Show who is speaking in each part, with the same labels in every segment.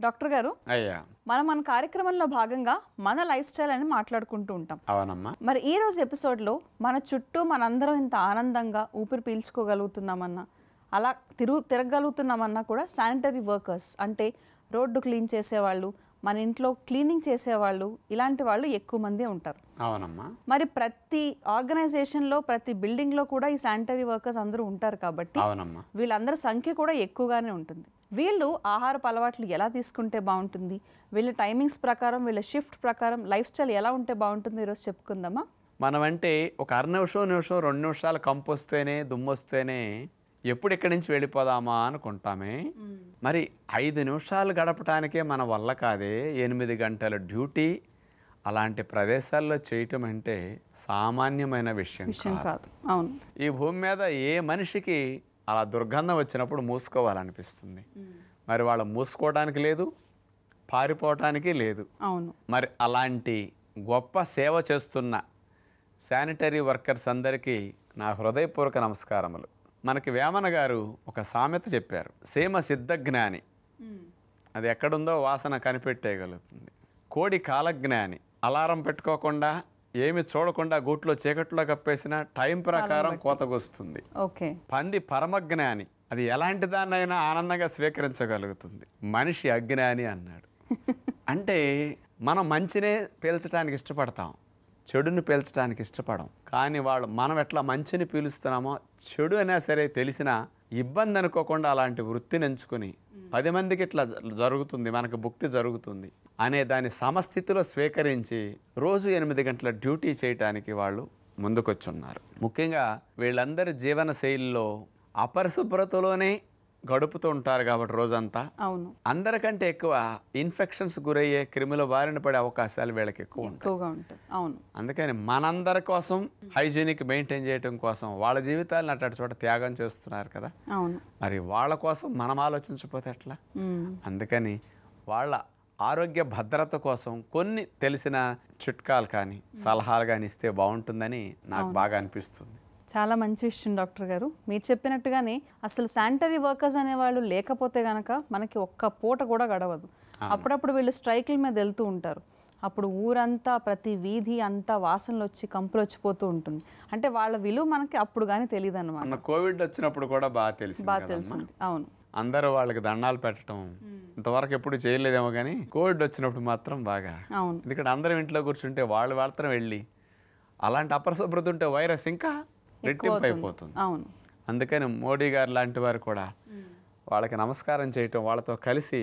Speaker 1: Doctor గారు
Speaker 2: అయ్యా
Speaker 1: మనం మన కార్యక్రమంలో భాగంగా మన లైఫ్ స్టైల్ అని మాట్లాడుకుంటూ ఉంటాం
Speaker 2: అవునమ్మా
Speaker 1: మరి ఈ రోజు ఎపిసోడ్లో మన చుట్టూ మనందరం ఇంత ఆనందంగా ఊపిరి పీల్చుకోగలుగుతున్నామన్నా అలా తిరుగు తిరగలుగుతున్నామన్నా కూడా శానిటరీ వర్కర్స్ అంటే రోడ్డు క్లీన్ చేసేవాళ్ళు మన ఇంట్లో క్లీనింగ్ చేసేవాళ్ళు ఇలాంటి వాళ్ళు ఎక్కువ మంది ఉంటారు
Speaker 2: అవునమ్మా
Speaker 1: మరి ప్రతి ఆర్గనైజేషన్లో ప్రతి బిల్డింగ్లో కూడా ఈ శానిటరీ వర్కర్స్ అందరూ ఉంటారు కాబట్టి
Speaker 2: అవునమ్మా
Speaker 1: వీళ్ళందరి సంఖ్య కూడా ఎక్కువగానే ఉంటుంది వీళ్ళు ఆహారపు అలవాట్లు ఎలా తీసుకుంటే బాగుంటుంది వీళ్ళ టైమింగ్స్ ప్రకారం వీళ్ళ షిఫ్ట్ ప్రకారం లైఫ్ స్టైల్ ఎలా ఉంటే బాగుంటుంది ఈరోజు చెప్పుకుందామా
Speaker 2: మనం అంటే ఒక అర నిమిషం నిమిషం రెండు నిమిషాలు కంపు వస్తేనే దుమ్ము వస్తేనే ఎప్పుడు ఇక్కడి నుంచి వెళ్ళిపోదామా అనుకుంటామే మరి ఐదు నిమిషాలు గడపటానికే మన వల్ల కాదే ఎనిమిది గంటల డ్యూటీ అలాంటి ప్రదేశాల్లో చేయటం అంటే సామాన్యమైన విషయం
Speaker 1: విషయం
Speaker 2: కాదు.
Speaker 1: కాదు అవును
Speaker 2: ఈ భూమి మీద ఏ మనిషికి అలా దుర్గంధం వచ్చినప్పుడు మూసుకోవాలనిపిస్తుంది మరి వాళ్ళు మూసుకోవడానికి లేదు పారిపోవటానికి లేదు
Speaker 1: అవును
Speaker 2: మరి అలాంటి గొప్ప సేవ చేస్తున్న శానిటరీ వర్కర్స్ అందరికీ నా హృదయపూర్వక నమస్కారములు మనకి వేమన గారు ఒక సామెత చెప్పారు సీమ సిద్ధజ్ఞాని అది ఎక్కడుందో వాసన కనిపెట్టేయగలుగుతుంది కోడి కాలజ్ఞాని అలారం పెట్టుకోకుండా ఏమి చూడకుండా గూట్లో చీకట్లో కప్పేసిన టైం ప్రకారం కోతకొస్తుంది
Speaker 1: ఓకే
Speaker 2: పంది పరమజ్ఞాని అది ఎలాంటి దాన్నైనా ఆనందంగా స్వీకరించగలుగుతుంది మనిషి అజ్ఞాని అన్నాడు అంటే మనం మంచినే పీల్చడానికి ఇష్టపడతాం చెడుని పీల్చడానికి ఇష్టపడం కానీ వాళ్ళు మనం ఎట్లా మంచిని పీలుస్తున్నామో చెడు అయినా సరే తెలిసిన ఇబ్బంది అనుకోకుండా అలాంటి వృత్తిని ఎంచుకుని పది మందికి ఇట్లా జ- జరుగుతుంది మనకు భుక్తి జరుగుతుంది అనే దాని సమస్థితిలో స్వీకరించి రోజు ఎనిమిది గంటల డ్యూటీ చేయటానికి వాళ్ళు ముందుకొచ్చున్నారు ముఖ్యంగా వీళ్ళందరి జీవన శైలిలో అపరిశుభ్రతలోనే గడుపుతూ ఉంటారు కాబట్టి రోజంతా
Speaker 1: అవును
Speaker 2: అందరికంటే ఎక్కువ ఇన్ఫెక్షన్స్ గురయ్యే క్రిముల బారిన పడే అవకాశాలు వీళ్ళకి ఎక్కువ ఉంటాయి
Speaker 1: ఎక్కువగా ఉంటుంది అవును
Speaker 2: అందుకని మనందరి కోసం హైజీనిక్ మెయింటైన్ చేయడం కోసం వాళ్ళ జీవితాలను అటు చోట త్యాగం చేస్తున్నారు కదా
Speaker 1: అవును
Speaker 2: మరి వాళ్ళ కోసం మనం ఆలోచించకపోతే ఎట్లా
Speaker 1: మ్మ్.
Speaker 2: అందుకని వాళ్ళ ఆరోగ్య భద్రత కోసం కొన్ని తెలిసిన చిట్కాలు కానీ సలహాలు కానీ ఇస్తే బాగుంటుందని నాకు బాగా అనిపిస్తుంది
Speaker 1: చాలా మంచి విషయం డాక్టర్ గారు మీరు చెప్పినట్టుగానే అసలు శానిటరీ వర్కర్స్ అనేవాళ్ళు లేకపోతే గనక మనకి ఒక్క పూట కూడా గడవదు అప్పుడప్పుడు వీళ్ళు స్ట్రైకుల మీద వెళ్తూ ఉంటారు అప్పుడు ఊరంతా ప్రతి వీధి అంతా వాసనలు వచ్చి కంపులు వచ్చిపోతూ ఉంటుంది అంటే వాళ్ళ విలువ మనకి అప్పుడు కానీ తెలియదు అనమాట
Speaker 2: మొన్న కోవిడ్ వచ్చినప్పుడు కూడా బాగా తెలిసింది
Speaker 1: బాగా
Speaker 2: కదమ్మా.
Speaker 1: తెలిసింది అవును
Speaker 2: అందరూ వాళ్ళకి దండాలు పెట్టడం ఇంతవరకు ఎప్పుడు చేయలేదేమో కానీ కోవిడ్ వచ్చినప్పుడు మాత్రం బాగా
Speaker 1: అవును
Speaker 2: ఎందుకంటే అందరం ఇంట్లో కూర్చుంటే వాళ్ళు మాత్రం వెళ్ళి అలాంటి అపరిశుభ్రత ఉంటే వైరస్ ఇంకా రెట్టింపు అయిపోతుంది
Speaker 1: అవును
Speaker 2: అందుకని మోడీ గారు లాంటి వారు కూడా వాళ్ళకి నమస్కారం చేయటం వాళ్ళతో కలిసి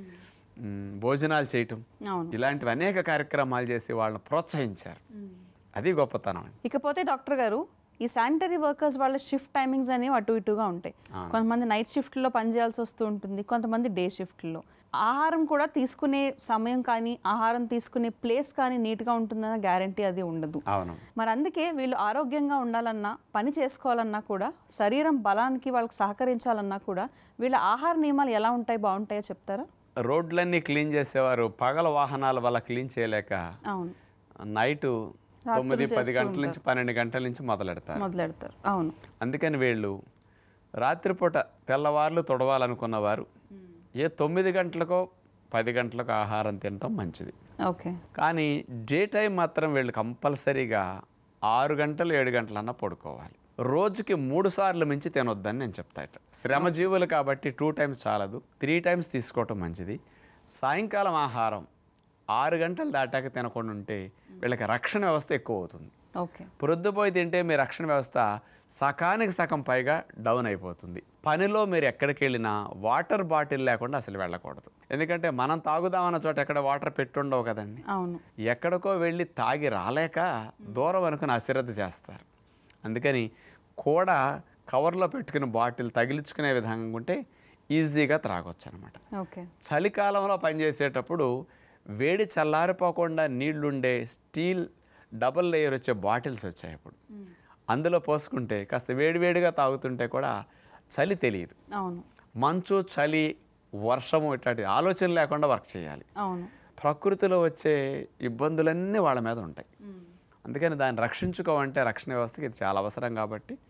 Speaker 2: మ్, భోజనాలు చేయటం
Speaker 1: అవును
Speaker 2: ఇలాంటివి అనేక కార్యక్రమాలు చేసి వాళ్ళని ప్రోత్సహించారు అది గొప్పతనం అండి
Speaker 1: ఇకపోతే డాక్టర్ గారు ఈ శానిటరీ వర్కర్స్ వాళ్ళ షిఫ్ట్ టైమింగ్స్ అనేవి అటు ఇటుగా ఉంటాయి కొంతమంది నైట్ షిఫ్ట్లో పనిచేయాల్సి వస్తూ ఉంటుంది కొంతమంది డే షిఫ్ట్లో ఆహారం కూడా తీసుకునే సమయం కానీ ఆహారం తీసుకునే ప్లేస్ కానీ నీట్గా ఉంటుందన్న గ్యారంటీ అది ఉండదు
Speaker 2: అవును
Speaker 1: మరి అందుకే వీళ్ళు ఆరోగ్యంగా ఉండాలన్నా పని చేసుకోవాలన్నా కూడా శరీరం బలానికి వాళ్ళకి సహకరించాలన్నా కూడా వీళ్ళ ఆహార నియమాలు ఎలా ఉంటాయి బాగుంటాయో చెప్తారా
Speaker 2: రోడ్లన్నీ క్లీన్ చేసేవారు పగల వాహనాల వల్ల క్లీన్ చేయలేక
Speaker 1: అవును
Speaker 2: నైటు తొమ్మిది పది గంటల నుంచి పన్నెండు గంటల నుంచి మొదలెడతారు
Speaker 1: మొదలెడతారు అవును
Speaker 2: అందుకని వీళ్ళు రాత్రిపూట తెల్లవార్లు తొడవాలనుకున్న వారు ఏ తొమ్మిది గంటలకో పది గంటలకు ఆహారం తినటం మంచిది
Speaker 1: ఓకే
Speaker 2: కానీ డే టైం మాత్రం వీళ్ళు కంపల్సరీగా ఆరు గంటలు ఏడు గంటలన్నా పడుకోవాలి రోజుకి మూడు సార్లు మించి తినొద్దని నేను చెప్తాట శ్రమజీవులు కాబట్టి టూ టైమ్స్ చాలదు త్రీ టైమ్స్ తీసుకోవటం మంచిది సాయంకాలం ఆహారం ఆరు గంటలు దాటాక తినకుండా ఉంటే వీళ్ళకి రక్షణ వ్యవస్థ ఎక్కువ అవుతుంది
Speaker 1: ఓకే
Speaker 2: ప్రొద్దుపోయి తింటే మీ రక్షణ వ్యవస్థ సకానికి సగం పైగా డౌన్ అయిపోతుంది పనిలో మీరు ఎక్కడికి వెళ్ళినా వాటర్ బాటిల్ లేకుండా అసలు వెళ్ళకూడదు ఎందుకంటే మనం తాగుదామన్న చోట ఎక్కడ వాటర్ పెట్టుండవు కదండి
Speaker 1: అవును
Speaker 2: ఎక్కడికో వెళ్ళి తాగి రాలేక దూరం అనుకుని అశ్రద్ధ చేస్తారు అందుకని కూడా కవర్లో పెట్టుకుని బాటిల్ తగిలించుకునే విధంగా ఉంటే ఈజీగా త్రాగొచ్చు అనమాట
Speaker 1: ఓకే
Speaker 2: చలికాలంలో పనిచేసేటప్పుడు వేడి చల్లారిపోకుండా నీళ్లుండే స్టీల్ డబుల్ లేయర్ వచ్చే బాటిల్స్ వచ్చాయి ఇప్పుడు అందులో పోసుకుంటే కాస్త వేడివేడిగా తాగుతుంటే కూడా చలి తెలియదు
Speaker 1: అవును
Speaker 2: మంచు చలి వర్షము ఇట్లాంటి ఆలోచన లేకుండా వర్క్ చేయాలి
Speaker 1: అవును
Speaker 2: ప్రకృతిలో వచ్చే ఇబ్బందులన్నీ వాళ్ళ మీద ఉంటాయి అందుకని దాన్ని రక్షించుకోవంటే రక్షణ వ్యవస్థకి ఇది చాలా అవసరం కాబట్టి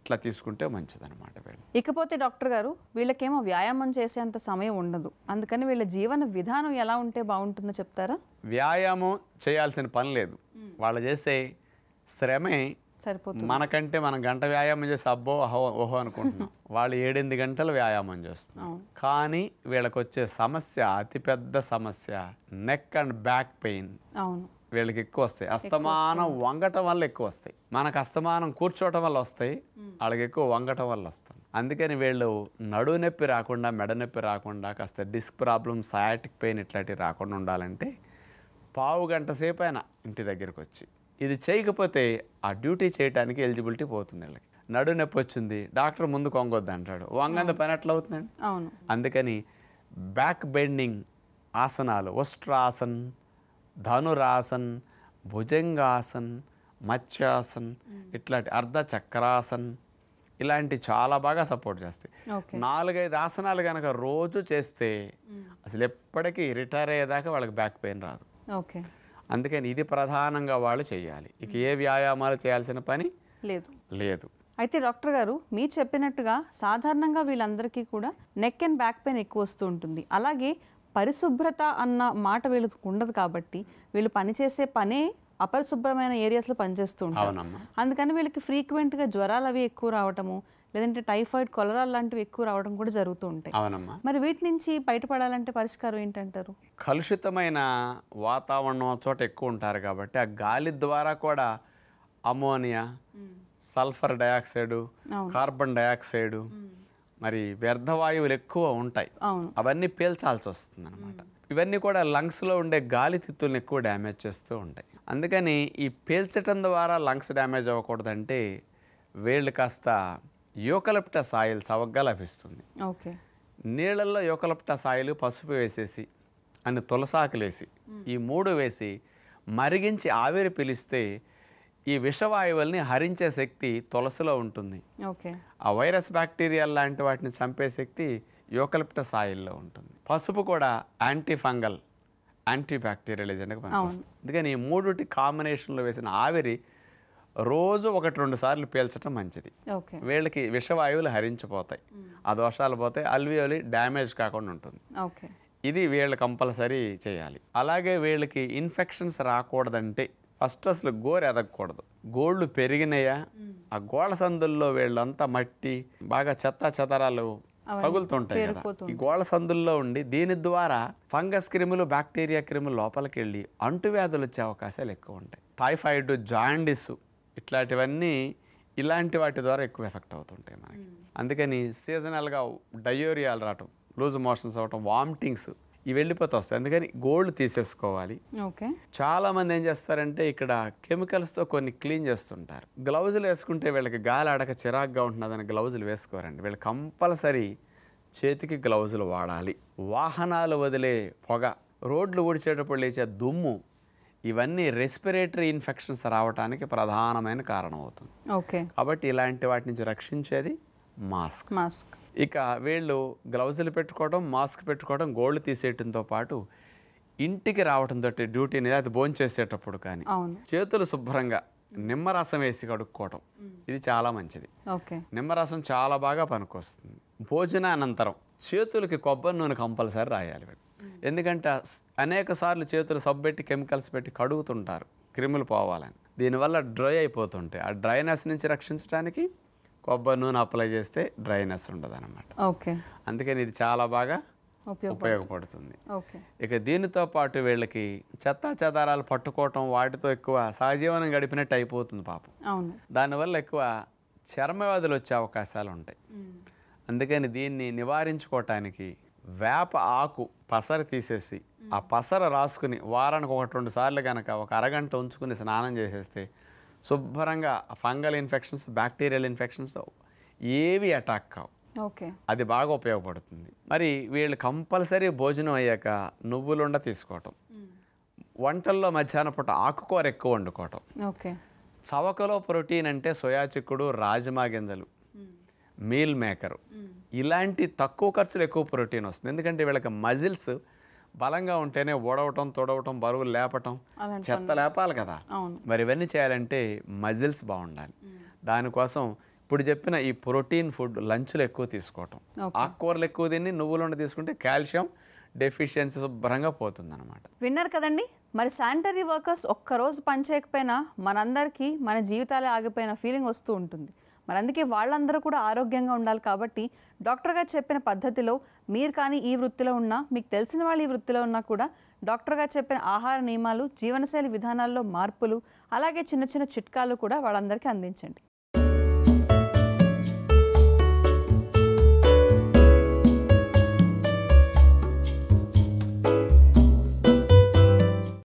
Speaker 2: ఇట్లా తీసుకుంటే మంచిదన్నమాట వీళ్ళు
Speaker 1: ఇకపోతే డాక్టర్ గారు వీళ్ళకేమో వ్యాయామం చేసేంత సమయం ఉండదు అందుకని వీళ్ళ జీవన విధానం ఎలా ఉంటే బాగుంటుందో చెప్తారా
Speaker 2: వ్యాయామం చేయాల్సిన పని లేదు వాళ్ళు చేసే శ్రమే
Speaker 1: సరిపోతుంది
Speaker 2: మనకంటే మనం గంట వ్యాయామం చేసి అబ్బో అహో ఓహో అనుకుంటున్నాం వాళ్ళు ఏడెనిమిది గంటలు వ్యాయామం చేస్తున్నారు
Speaker 1: అవును
Speaker 2: కానీ వీళ్ళకి వచ్చే సమస్య అతిపెద్ద సమస్య నెక్ అండ్ బ్యాక్ పెయిన్
Speaker 1: అవును
Speaker 2: వీళ్ళకి ఎక్కువ వస్తాయి అస్తమానం వంగటం వల్ల ఎక్కువ వస్తాయి మనకు అస్తమానం కూర్చోవటం వల్ల వస్తాయి వాళ్ళకి ఎక్కువ వంగటం వల్ల వస్తుంది అందుకని వీళ్ళు నడు నొప్పి రాకుండా మెడ నొప్పి రాకుండా కాస్త డిస్క్ ప్రాబ్లమ్ సయాటిక్ పెయిన్ ఇట్లాంటివి రాకుండా ఉండాలంటే పావు గంట సేపు అయినా ఇంటి దగ్గరికి వచ్చి ఇది చేయకపోతే ఆ డ్యూటీ చేయడానికి ఎలిజిబిలిటీ పోతుంది వీళ్ళకి నడు నొప్పి వచ్చింది డాక్టర్ ముందు కొంగొద్దు అంటాడు వంగంద పని ఎట్లా అవుతుందండి
Speaker 1: అవును
Speaker 2: అందుకని బ్యాక్ బెండింగ్ ఆసనాలు వస్ట్రాసన్ ధనురాసన్ భుజంగాసన్ మత్స్యాసన్ ఇట్లాంటి అర్ధ చక్రాసన్ ఇలాంటి చాలా బాగా సపోర్ట్ చేస్తాయి
Speaker 1: ఓకే
Speaker 2: నాలుగైదు ఆసనాలు కనుక రోజు చేస్తే అసలు ఎప్పటికీ రిటైర్ అయ్యేదాకా వాళ్ళకి బ్యాక్ పెయిన్ రాదు
Speaker 1: ఓకే
Speaker 2: అందుకని ఇది ప్రధానంగా వాళ్ళు చేయాలి ఇక ఏ వ్యాయామాలు చేయాల్సిన పని
Speaker 1: లేదు
Speaker 2: లేదు
Speaker 1: అయితే డాక్టర్ గారు మీరు చెప్పినట్టుగా సాధారణంగా వీళ్ళందరికీ కూడా నెక్ అండ్ బ్యాక్ పెయిన్ ఎక్కువ వస్తూ ఉంటుంది అలాగే పరిశుభ్రత అన్న మాట వీళ్ళకి ఉండదు కాబట్టి వీళ్ళు పనిచేసే పనే అపరిశుభ్రమైన ఏరియాస్లో పనిచేస్తూ ఉంటారు
Speaker 2: అవునమ్మా
Speaker 1: అందుకని వీళ్ళకి ఫ్రీక్వెంట్గా జ్వరాలు అవి ఎక్కువ రావటము లేదంటే టైఫాయిడ్ కొలరా లాంటివి ఎక్కువ రావడం కూడా జరుగుతూ ఉంటాయి
Speaker 2: అవునమ్మా
Speaker 1: మరి వీటి నుంచి బయటపడాలంటే పరిష్కారం ఏంటంటారు
Speaker 2: కలుషితమైన వాతావరణం చోట ఎక్కువ ఉంటారు కాబట్టి ఆ గాలి ద్వారా కూడా ammonia sulphur dioxide carbon dioxide మరి వ్యర్థ వాయువులు ఎక్కువ ఉంటాయి
Speaker 1: అవును
Speaker 2: అవన్నీ పీల్చాల్సి వస్తుంది అనమాట ఇవన్నీ కూడా లంగ్స్లో ఉండే గాలి తిత్తుల్ని ఎక్కువ డ్యామేజ్ చేస్తూ ఉంటాయి అందుకని ఈ పీల్చటం ద్వారా లంగ్స్ డ్యామేజ్ అవ్వకూడదంటే వీళ్ళు కాస్త యూకలిప్టస్ ఆయిల్ చవకగా లభిస్తుంది
Speaker 1: ఓకే
Speaker 2: నీళ్ళల్లో యూకలిప్టస్ ఆయిల్ పసుపు వేసేసి అన్ని తులసాకులేసి ఈ మూడు వేసి మరిగించి ఆవిరి పిలిస్తే ఈ విషవాయువుల్ని హరించే శక్తి తులసిలో ఉంటుంది
Speaker 1: ఓకే
Speaker 2: ఆ వైరస్ బ్యాక్టీరియా లాంటి వాటిని చంపే శక్తి యూకలిప్టస్ ఆయిల్లో ఉంటుంది పసుపు కూడా యాంటీ ఫంగల్ యాంటీ బ్యాక్టీరియల్ ఏజెంట్గా పనికొస్తుంది అందుకని ఈ మూడుటి కాంబినేషన్లో వేసిన ఆవిరి రోజు ఒకటి రెండు సార్లు పీల్చడం మంచిది
Speaker 1: ఓకే
Speaker 2: వీళ్ళకి విషవాయువులు హరించిపోతాయి ఆ దోషాలు పోతాయి అల్వియోలి డ్యామేజ్ కాకుండా ఉంటుంది
Speaker 1: ఓకే
Speaker 2: ఇది వీళ్ళు కంపల్సరీ చేయాలి అలాగే వీళ్ళకి ఇన్ఫెక్షన్స్ రాకూడదంటే ఫస్ట్ అసలు గోరు ఎదగకూడదు గోళ్ళు పెరిగినాయా ఆ గోళ్ళ సందుల్లో వీళ్ళంతా మట్టి బాగా చెత్త చెదరాలు తగులుతుంటాయి కదా ఈ గోళ్ళ సందుల్లో ఉండి దీని ద్వారా ఫంగస్ క్రిములు బ్యాక్టీరియా క్రిములు లోపలికి వెళ్ళి అంటువ్యాధులు వచ్చే అవకాశాలు ఎక్కువ ఉంటాయి టైఫాయిడ్ జాండిస్ ఇట్లాంటివన్నీ ఇలాంటి వాటి ద్వారా ఎక్కువ ఎఫెక్ట్ అవుతుంటాయి మనకి అందుకని సీజనల్గా డయోరియాలు రావటం లూజ్ మోషన్స్ అవ్వటం వామిటింగ్స్ ఇవి వెళ్ళిపోతూ వస్తాయి అందుకని గోల్డ్ తీసేసుకోవాలి
Speaker 1: ఓకే
Speaker 2: చాలా మంది ఏం చేస్తారంటే ఇక్కడ కెమికల్స్తో కొన్ని క్లీన్ చేస్తుంటారు గ్లౌజులు వేసుకుంటే వీళ్ళకి గాలి ఆడక చిరాగ్గా ఉంటున్నదని గ్లౌజులు వేసుకోరండి వీళ్ళు కంపల్సరీ చేతికి గ్లౌజులు వాడాలి వాహనాలు వదిలే పొగ రోడ్లు ఊడ్చేటప్పుడు లేచే దుమ్ము ఇవన్నీ రెస్పిరేటరీ ఇన్ఫెక్షన్స్ రావడానికి ప్రధానమైన కారణం అవుతుంది
Speaker 1: ఓకే
Speaker 2: కాబట్టి ఇలాంటి వాటి నుంచి రక్షించేది మాస్క్
Speaker 1: మాస్క్
Speaker 2: ఇక వీళ్ళు గ్లౌజులు పెట్టుకోవడం మాస్క్ పెట్టుకోవడం గోళ్ళు తీసేయటంతో పాటు ఇంటికి రావడంతో డ్యూటీని అది భోంచేసేటప్పుడు కానీ
Speaker 1: అవును
Speaker 2: చేతులు శుభ్రంగా నిమ్మరసం వేసి కడుక్కోవటం ఇది చాలా మంచిది
Speaker 1: ఓకే
Speaker 2: నిమ్మరసం చాలా బాగా పనికొస్తుంది భోజనానంతరం చేతులకి కొబ్బరి నూనె కంపల్సరీ రాయాలి వీళ్ళు. ఎందుకంటే స్- అనేక సార్లు చేతులు సబ్బు పెట్టి కెమికల్స్ పెట్టి కడుగుతుంటారు క్రిములు పోవాలని దీనివల్ల డ్రై అయిపోతుంటాయి ఆ డ్రైనెస్ నుంచి రక్షించడానికి కొబ్బరి నూనె అప్లై చేస్తే డ్రైనెస్ ఉండదు
Speaker 1: ఓకే
Speaker 2: అందుకని ఇది చాలా బాగా
Speaker 1: ఉపయోగ
Speaker 2: ఉపయోగపడుతుంది
Speaker 1: ఓకే
Speaker 2: ఇక దీనితో పాటు వీళ్ళకి చెత్త చెదారాలు పట్టుకోవటం వాటితో ఎక్కువ సహజీవనం గడిపినట్టు అయిపోతుంది పాపం
Speaker 1: అవును
Speaker 2: దానివల్ల ఎక్కువ చర్మ వ్యాధులు వచ్చే అవకాశాలు ఉంటాయి అందుకని దీన్ని నివారించుకోవటానికి వేప ఆకు పసర తీసేసి ఆ పసర రాసుకుని వారానికి ఒకటి రెండు సార్లు కనుక ఒక అరగంట ఉంచుకుని స్నానం చేసేస్తే శుభ్రంగా ఫంగల్ ఇన్ఫెక్షన్స్ బ్యాక్టీరియల్ ఇన్ఫెక్షన్స్ ఏవి అటాక్ కావు
Speaker 1: ఓకే
Speaker 2: అది బాగా ఉపయోగపడుతుంది మరి వీళ్ళు కంపల్సరీ భోజనం అయ్యాక నువ్వులుండ తీసుకోవటం వంటల్లో మధ్యాహ్నం పూట ఆకుకూర ఎక్కువ వండుకోవటం
Speaker 1: ఓకే
Speaker 2: చవకలో ప్రోటీన్ అంటే సోయా చిక్కుడు రాజమా గింజలు మీల్ మేకరు ఇలాంటి తక్కువ ఖర్చులు ఎక్కువ ప్రోటీన్ వస్తుంది ఎందుకంటే వీళ్ళకి మజిల్స్ బలంగా ఉంటేనే ఓడవటం తొడవటం బరువులు లేపటం
Speaker 1: అలాంటి
Speaker 2: చెత్త లేపాలి కదా
Speaker 1: అవును
Speaker 2: మరి ఇవన్నీ చేయాలంటే మజిల్స్ బాగుండాలి దానికోసం ఇప్పుడు చెప్పిన ఈ ప్రోటీన్ ఫుడ్ లంచ్లో ఎక్కువ తీసుకోవటం ఆకుకూరలు ఎక్కువ తిని నువ్వులు తీసుకుంటే కాల్షియం డెఫిషియన్సీ శుభ్రంగా పోతుంది అనమాట
Speaker 1: విన్నారు కదండి మరి శానిటరీ వర్కర్స్ ఒక్కరోజు పని చేయకపోయినా మనందరికీ మన జీవితాలే ఆగిపోయిన ఫీలింగ్ వస్తూ ఉంటుంది మరి అందుకే వాళ్ళందరూ కూడా ఆరోగ్యంగా ఉండాలి కాబట్టి డాక్టర్ గారు చెప్పిన పద్ధతిలో మీరు కానీ ఈ వృత్తిలో ఉన్నా మీకు తెలిసిన వాళ్ళు ఈ వృత్తిలో ఉన్నా కూడా డాక్టర్ గారు చెప్పిన ఆహార నియమాలు జీవనశైలి విధానాల్లో మార్పులు అలాగే చిన్న చిన్న చిట్కాలు కూడా వాళ్ళందరికీ అందించండి